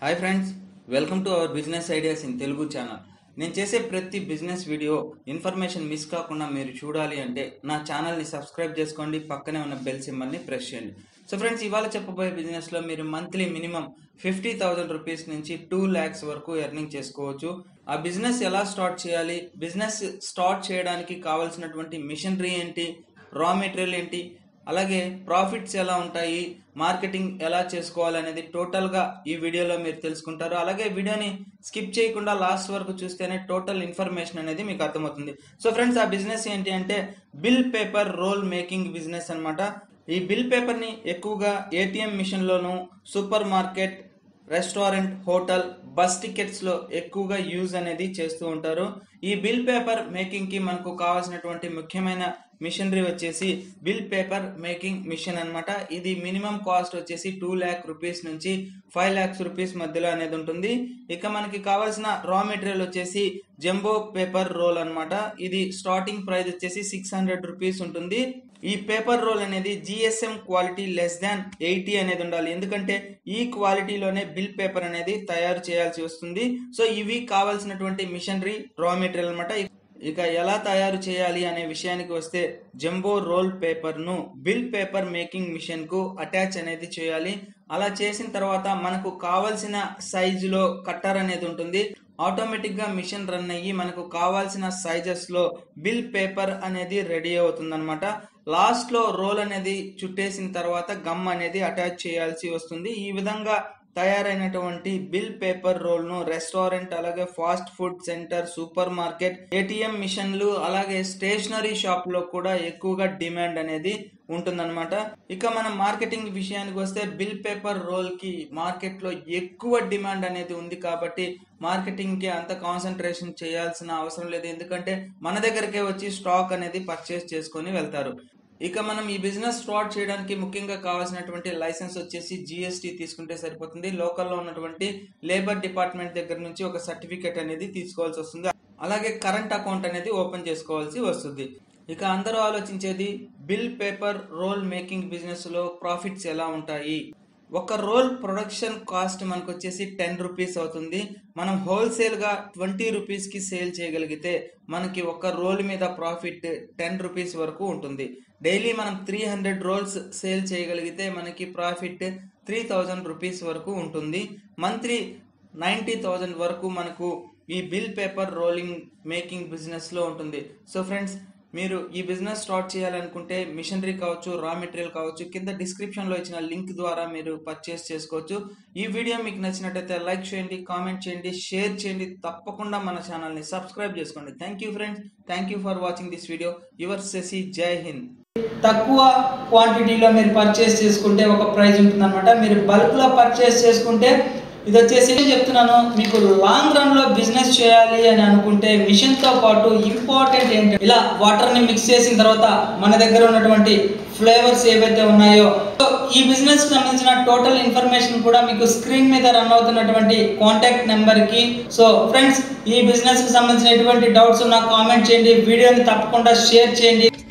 hi friends welcome to our business ideas in Telugu channel నేను చేసే ప్రతి బిజినెస్ వీడియో ఇన్ఫర్మేషన్ మిస్ కాకుండా మీరు చూడాలి అంటే నా ఛానల్ని సబ్స్క్రైబ్ చేసుకోండి పక్కనే ఉన్న బెల్ సింబల్ని ప్రెస్ చేయండి సో ఫ్రెండ్స్ ఇవాళ చెప్పబోయే బిజినెస్లో మీరు monthly minimum fifty thousand rupees నుంచి టూ ల్యాక్స్ వరకు ఎర్నింగ్ చేసుకోవచ్చు ఆ బిజినెస్ ఎలా స్టార్ట్ చేయాలి బిజినెస్ స్టార్ట్ చేయడానికి కావాల్సినటువంటి మిషనరీ ఏంటి రా మెటీరియల్ ఏంటి అలాగే ప్రాఫిట్స్ ఎలా ఉంటాయి మార్కెటింగ్ ఎలా చేసుకోవాలి అనేది టోటల్ గా ఈ వీడియోలో మీరు తెలుసుకుంటారు అలాగే వీడియోని స్కిప్ చేయకుండా లాస్ట్ వరకు చూస్తేనే టోటల్ ఇన్ఫర్మేషన్ అనేది మీకు అర్థమవుతుంది సో ఫ్రెండ్స్ ఆ బిజినెస్ ఏంటి అంటే bill paper roll making business అన్నమాట ఈ బిల్ పేపర్ ని ఎక్కువగా ఏటీఎం మిషన్ లోను super market restaurant hotel bus tickets లో ఎక్కువగా యూజ్ అనేది చేస్తూ ఉంటారు ఈ బిల్ పేపర్ మేకింగ్ కి మనకు కావాల్సినటువంటి ముఖ్యమైన మిషనరీ వచ్చేసి బిల్ పేపర్ మేకింగ్ మిషన్ అన్నమాట ఇది మినిమం కాస్ట్ వచ్చేసి టూ ల్యాక్ రూపీస్ నుంచి ఫైవ్ ల్యాక్స్ రూపీస్ మధ్యలో అనేది ఉంటుంది ఇక మనకి కావాల్సిన రా మెటీరియల్ వచ్చేసి జంబో పేపర్ రోల్ అన్నమాట ఇది స్టార్టింగ్ ప్రైస్ వచ్చేసి సిక్స్ హండ్రెడ్ రూపీస్ ఉంటుంది ఈ పేపర్ రోల్ అనేది GSM quality less than eighty అనేది ఉండాలి ఎందుకంటే ఈ క్వాలిటీలోనే బిల్ పేపర్ అనేది తయారు చేయాల్సి వస్తుంది సో ఇవి కావాల్సినటువంటి మిషనరీ రా మెటీరియల్ అనమాట ఇక ఎలా తయారు చేయాలి అనే విషయానికి వస్తే జంబో రోల్ పేపర్ ను బిల్ పేపర్ మేకింగ్ మిషన్ కు అటాచ్ అనేది చేయాలి అలా చేసిన తర్వాత మనకు కావలసిన సైజులో కట్టర్ అనేది ఉంటుంది ఆటోమేటిక్ గా మిషన్ రన్ అయ్యి మనకు కావాల్సిన సైజెస్ లో బిల్ పేపర్ అనేది రెడీ అవుతుంది అనమాట లాస్ట్ లో రోల్ అనేది చుట్టేసిన తర్వాత గమ్ అనేది అటాచ్ చేయాల్సి వస్తుంది ఈ విధంగా తయారైనటువంటి బిల్ పేపర్ రోల్ ను రెస్టారెంట్ అలాగే fast food centre super market ATM మిషన్లు అలాగే స్టేషనరీ షాప్ లో కూడా ఎక్కువగా డిమాండ్ అనేది ఉంటుందన్నమాట ఇక మనం మార్కెటింగ్ విషయానికి వస్తే బిల్ పేపర్ రోల్ కి మార్కెట్ లో ఎక్కువ డిమాండ్ అనేది ఉంది కాబట్టి మార్కెటింగ్ కి అంత కాన్సన్ట్రేషన్ చేయాల్సిన అవసరం లేదు ఎందుకంటే మన దగ్గరకే వచ్చి స్టాక్ అనేది పర్చేస్ చేసుకొని వెళ్తారు ఇక మనం ఈ బిజినెస్ స్టార్ట్ చేయడానికి ముఖ్యంగా కావాల్సినటువంటి లైసెన్స్ వచ్చేసి జిఎస్టి తీసుకుంటే సరిపోతుంది లోకల్లో ఉన్నటువంటి లేబర్ డిపార్ట్మెంట్ దగ్గర నుంచి ఒక సర్టిఫికేట్ అనేది తీసుకోవాల్సి వస్తుంది అలాగే కరెంట్ అకౌంట్ అనేది ఓపెన్ చేసుకోవాల్సి వస్తుంది ఇక అందరూ ఆలోచించేది bill paper roll making business లో ప్రాఫిట్స్ ఎలా ఉంటాయి ఒక రోల్ ప్రొడక్షన్ కాస్ట్ మనకు వచ్చేసి టెన్ రూపీస్ అవుతుంది మనం హోల్సేల్ గా ట్వంటీ రూపీస్ కి సేల్ చేయగలిగితే మనకి ఒక రోల్ మీద ప్రాఫిట్ టెన్ రూపీస్ వరకు ఉంటుంది డైలీ మనం త్రీ హండ్రెడ్ రోల్స్ సేల్ చేయగలిగితే మనకి ప్రాఫిట్ త్రీ థౌజండ్ రూపీస్ వరకు ఉంటుంది మంత్లీ నైంటీ థౌజండ్ వరకు మనకు ఈ bill paper rolling making business లో ఉంటుంది సో ఫ్రెండ్స్ మీరు ఈ బిజినెస్ స్టార్ట్ చేయాలనుకుంటే మిషనరీ కావచ్చు రా మెటీరియల్ కావచ్చు కింద డిస్క్రిప్షన్ లో ఇచ్చిన లింక్ ద్వారా మీరు పర్చేస్ చేసుకోవచ్చు ఈ వీడియో మీకు నచ్చినట్టయితే లైక్ చేయండి కామెంట్ చేయండి షేర్ చేయండి తప్పకుండా మన ఛానల్ ని సబ్స్క్రైబ్ చేసుకోండి thank you friends thank you for watching this video your Shashi Jai Hind తక్కువ క్వాంటిటీలో మీరు పర్చేస్ చేసుకుంటే ఒక ప్రైస్ ఉంటుంది అనమాట మీరు బల్క్ లో పర్చేస్ చేసుకుంటే ఇది వచ్చేసి నేను చెప్తున్నాను మీకు లాంగ్ రన్ లో బిజినెస్ చేయాలి అని అనుకుంటే మిషన్ తో పాటు ఇంపార్టెంట్ ఏంటి ఇలా వాటర్ ని మిక్స్ చేసిన తర్వాత మన దగ్గర ఉన్నటువంటి ఫ్లేవర్స్ ఏవైతే ఉన్నాయో సో ఈ బిజినెస్ కి సంబంధించిన టోటల్ ఇన్ఫర్మేషన్ కూడా మీకు స్క్రీన్ మీద రన్ అవుతున్నటువంటి కాంటాక్ట్ నెంబర్ కి సో ఫ్రెండ్స్ ఈ బిజినెస్ కి సంబంధించిన ఎటువంటి డౌట్స్ ఉన్నా కామెంట్ చేయండి వీడియోని తప్పకుండా షేర్ చేయండి